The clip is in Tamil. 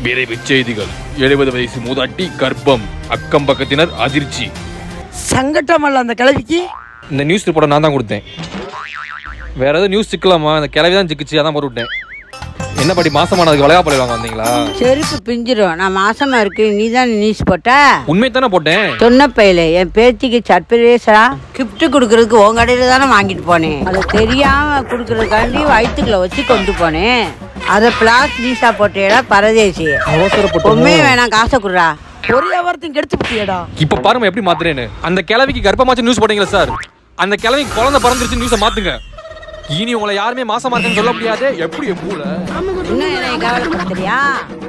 விரைவுச் செய்திகள் எழுபது வயசு மூதாட்டி கர்ப்பம் அக்கம் பக்கத்தினர் அதிர்ச்சி சங்கட்டம் அல்ல அந்த கிழவிக்கு இந்த நியூஸ் ரிப்போர்ட்டை நான் தான் கொடுத்தேன் வேற ஏதாவது நியூஸ் சிக்கலாமா அந்த கிளவி தான் சிக்கிச்சு அதான் போட்டு விட்டேன் என்ன பாட்டி மாசமானதுக்கு வளையா வாங்க வந்தீங்களா செருப்பு பிஞ்சிரும் நான் மாசமா இருக்கு நீ தான் நியூஸ் போட்ட உண்மை தானே போட்டேன் சொன்ன பையில என் பேத்திக்கு சர்ப்ரைஸா கிஃப்ட் கொடுக்கறதுக்கு உன் கடையில தானே வாங்கிட்டு போனேன் அது தெரியாம கொடுக்கறதுக்காண்டி வயிற்றுக்குள்ள வச்சு கொண்டு போனேன் அதை பிளாஸ் நீசா போட்டேடா பரதேசி அவசரப்பட்டு உண்மையே வேணாம் காசை குடுறா ஒரு வியாபாரத்தையும் கெடுத்து விட்டியடா இப்ப பாருங்க எப்படி மாத்துறேன்னு அந்த கிழவிக்கு கர்ப்பமாச்சு நியூஸ் போட்டீங்களா சார் அந்த கிழவிக்கு குழந்தை பிறந்துருச்சு நியூஸை மாத்துங்க இனி உங்களை யாருமே மாசமா இருக்குன்னு சொல்ல முடியாது எப்படி என் மூளை இன்னும் என்னை கவலைப்படுத்துறியா